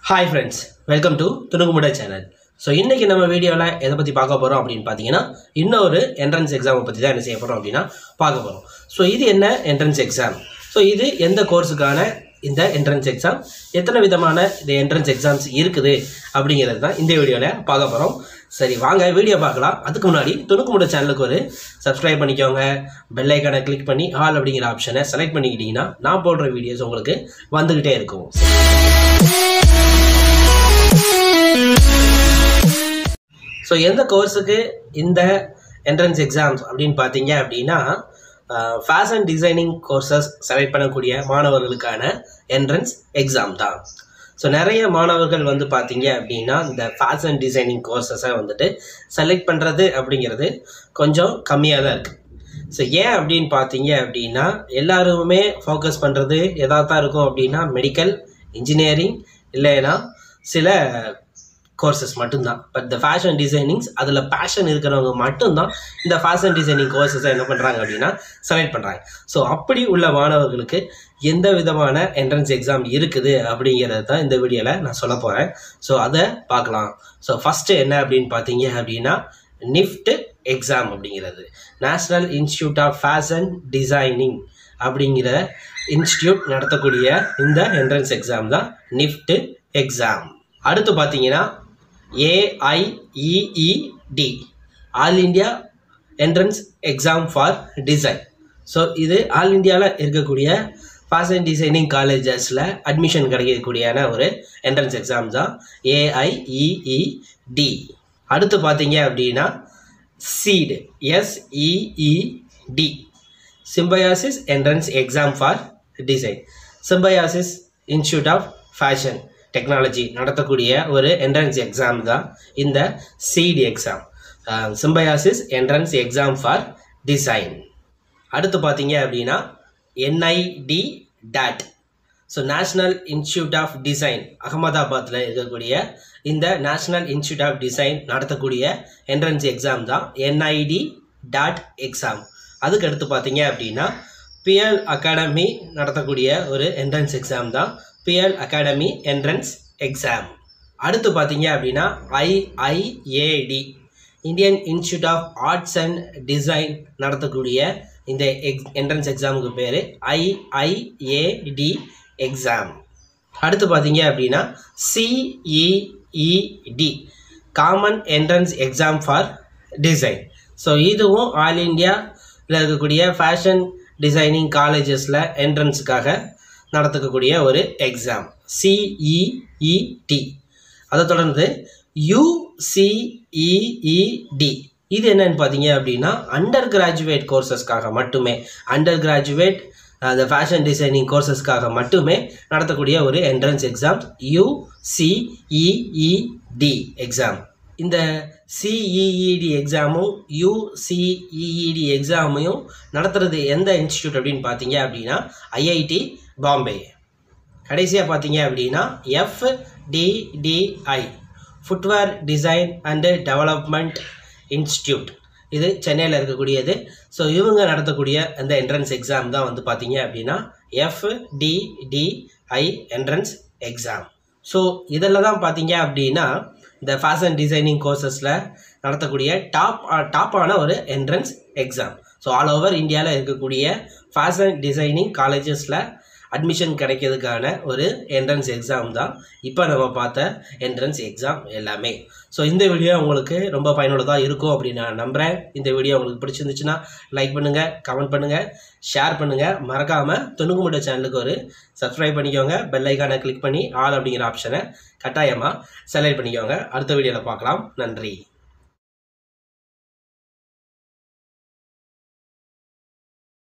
hi friends welcome to துணுக்குமுடை channel so இன்றைக்கி நம்ம வீடியோவில் எதை பற்றி பார்க்க போகிறோம் அப்படின்னு பார்த்தீங்கன்னா இன்னொரு என்ட்ரன்ஸ் எக்ஸாமை பற்றி தான் என்ன செய்ய போகிறோம் அப்படின்னா பார்க்க போகிறோம் ஸோ இது என்ன என்ட்ரன்ஸ் எக்ஸாம் ஸோ இது எந்த கோர்ஸுக்கான இந்த என்ட்ரன்ஸ் எக்ஸாம் எத்தனை விதமான இந்த என்ட்ரன்ஸ் எக்ஸாம்ஸ் இருக்குது அப்படிங்கிறது தான் இந்த வீடியோவில் பார்க்க போகிறோம் சரி வாங்க வீடியோ பார்க்கலாம் அதுக்கு முன்னாடி துணுக்குமுடை சேனலுக்கு ஒரு சப்ஸ்கிரைப் பண்ணிக்கோங்க பெல் ஐக்கானை கிளிக் பண்ணி ஆல் அப்படிங்கிற ஆப்ஷனை செலக்ட் பண்ணிக்கிட்டீங்கன்னா நான் போடுற வீடியோஸ் உங்களுக்கு வந்துக்கிட்டே இருக்கும் ஸோ எந்த கோர்ஸுக்கு இந்த என்ட்ரன்ஸ் எக்ஸாம்ஸ் அப்படின்னு பார்த்தீங்க அப்படின்னா ஃபேஷன் டிசைனிங் கோர்சஸ் செலக்ட் பண்ணக்கூடிய மாணவர்களுக்கான என்ட்ரன்ஸ் எக்ஸாம் தான் ஸோ நிறைய மாணவர்கள் வந்து பார்த்தீங்க அப்படின்னா இந்த ஃபேஷன் டிசைனிங் கோர்சஸை வந்துட்டு செலக்ட் பண்ணுறது அப்படிங்கிறது கொஞ்சம் கம்மியாக தான் இருக்குது ஸோ ஏன் அப்படின்னு பார்த்தீங்க அப்படின்னா எல்லாருமே ஃபோக்கஸ் பண்ணுறது எதாக தான் இருக்கும் அப்படின்னா மெடிக்கல் இன்ஜினியரிங் இல்லைன்னா சில கோர்சஸ் மட்டும்தான் பட் இந்த ஃபேஷன் டிசைனிங்ஸ் அதில் பேஷன் இருக்கிறவங்க மட்டும்தான் இந்த ஃபேஷன் டிசைனிங் கோர்சஸை என்ன பண்ணுறாங்க அப்படின்னா செலக்ட் பண்ணுறாங்க ஸோ அப்படி உள்ள மாணவர்களுக்கு எந்த விதமான என்ட்ரன்ஸ் எக்ஸாம் இருக்குது அப்படிங்கிறது தான் இந்த வீடியோவில் நான் சொல்ல போகிறேன் ஸோ அதை பார்க்கலாம் ஸோ ஃபஸ்ட்டு என்ன அப்படின்னு பார்த்தீங்க அப்படின்னா நிஃப்ட் எக்ஸாம் அப்படிங்கிறது national institute of fashion designing அப்படிங்கிற இன்ஸ்டியூட் நடத்தக்கூடிய இந்த என்ட்ரன்ஸ் எக்ஸாம் தான் நிஃப்ட் எக்ஸாம் அடுத்து பார்த்தீங்கன்னா AIEED all India entrance exam for design so இது ஆல் இண்டியாவில் இருக்கக்கூடிய ஃபேஷன் டிசைனிங் காலேஜஸில் அட்மிஷன் கிடைக்கக்கூடியான ஒரு என்ட்ரன்ஸ் எக்ஸாம் தான் ஏஐஇஇடி அடுத்து பார்த்தீங்க அப்படின்னா SEED SEED Symbiosis entrance exam for design Symbiosis institute of fashion technology நடத்தக்கூடிய ஒரு என்ட்ரன்ஸ் எக்ஸாம் தான் இந்த SEED exam Symbiosis entrance exam for design அடுத்து பார்த்தீங்க அப்படின்னா NID DAT so national institute of design அகமதாபாத்தில் இருக்கக்கூடிய இந்த நேஷ்னல் இன்ஸ்டியூட் ஆஃப் டிசைன் நடத்தக்கூடிய என்ட்ரன்ஸ் எக்ஸாம் தான் என்ஐடி டாட் எக்ஸாம் அதுக்கு அடுத்து பார்த்தீங்க அப்படின்னா பிஎல் அகாடமி நடத்தக்கூடிய ஒரு என்ட்ரன்ஸ் எக்ஸாம் தான் பிஎல் அகாடமி என்ட்ரன்ஸ் எக்ஸாம் அடுத்து பார்த்தீங்க அப்படின்னா IIAD Indian institute of arts and design நடத்தக்கூடிய இந்த எக்ஸ் என்ட்ரன்ஸ் எக்ஸாமுக்கு பேர் ஐஐஏடி எக்ஸாம் அடுத்து பார்த்தீங்க அப்படின்னா CEED common entrance exam for design so இதுவும் ஆல் இண்டியாவில் இருக்கக்கூடிய ஃபேஷன் டிசைனிங் காலேஜஸில் என்ட்ரன்ஸுக்காக நடத்தக்கூடிய ஒரு எக்ஸாம் சிஇஇடி அதை தொடர்ந்து யுசிஇஇடி இது என்னன்னு பார்த்தீங்க அப்படின்னா அண்டர் கிராஜுவேட் கோர்சஸ்க்காக மட்டுமே அண்டர் கிராஜுவேட் அந்த ஃபேஷன் டிசைனிங் கோர்சஸ்க்காக மட்டுமே நடத்தக்கூடிய ஒரு என்ட்ரன்ஸ் எக்ஸாம் யுசிஇஇடி எக்ஸாம் இந்த சிஇஇடி எக்ஸாமும் யுசிஇஇடி எக்ஸாமையும் நடத்துறது எந்த இன்ஸ்டியூட் அப்படின்னு பார்த்தீங்க அப்படின்னா ஐஐடி பாம்பே கடைசியாக பார்த்தீங்க அப்படின்னா FDDI footwear design and development institute இது சென்னையில் இருக்கக்கூடியது ஸோ இவங்க நடத்தக்கூடிய அந்த என்ட்ரன்ஸ் எக்ஸாம் தான் வந்து பார்த்தீங்க அப்படின்னா எஃப்டிடிஐ என்ட்ரன்ஸ் எக்ஸாம் ஸோ இதில் தான் பார்த்தீங்க அப்படின்னா இந்த ஃபேஷன் டிசைனிங் கோர்சஸில் நடத்தக்கூடிய டாப் டாப்பான ஒரு entrance exam so all over இந்தியாவில் இருக்கக்கூடிய ஃபேஷன் டிசைனிங் காலேஜஸில் அட்மிஷன் கிடைக்கிறதுக்கான ஒரு என்ட்ரன்ஸ் எக்ஸாம் தான் இப்போ நம்ம பார்த்த என்ட்ரன்ஸ் எக்ஸாம் எல்லாமே ஸோ இந்த வீடியோ உங்களுக்கு ரொம்ப பயனுள்ளதாக இருக்கும் அப்படின்னு நான் நம்புகிறேன் இந்த வீடியோ உங்களுக்கு பிடிச்சிருந்துச்சுன்னா லைக் பண்ணுங்கள் கமெண்ட் பண்ணுங்கள் ஷேர் பண்ணுங்கள் மறக்காமல் துணுக்குமுட்ட சேனலுக்கு ஒரு சப்ஸ்கிரைப் பண்ணிக்கோங்க பெல் ஐக்கானை கிளிக் பண்ணி ஆல் அப்படிங்கிற ஆப்ஷனை கட்டாயமாக செலக்ட் பண்ணிக்கோங்க அடுத்த வீடியோவில் பார்க்கலாம் நன்றி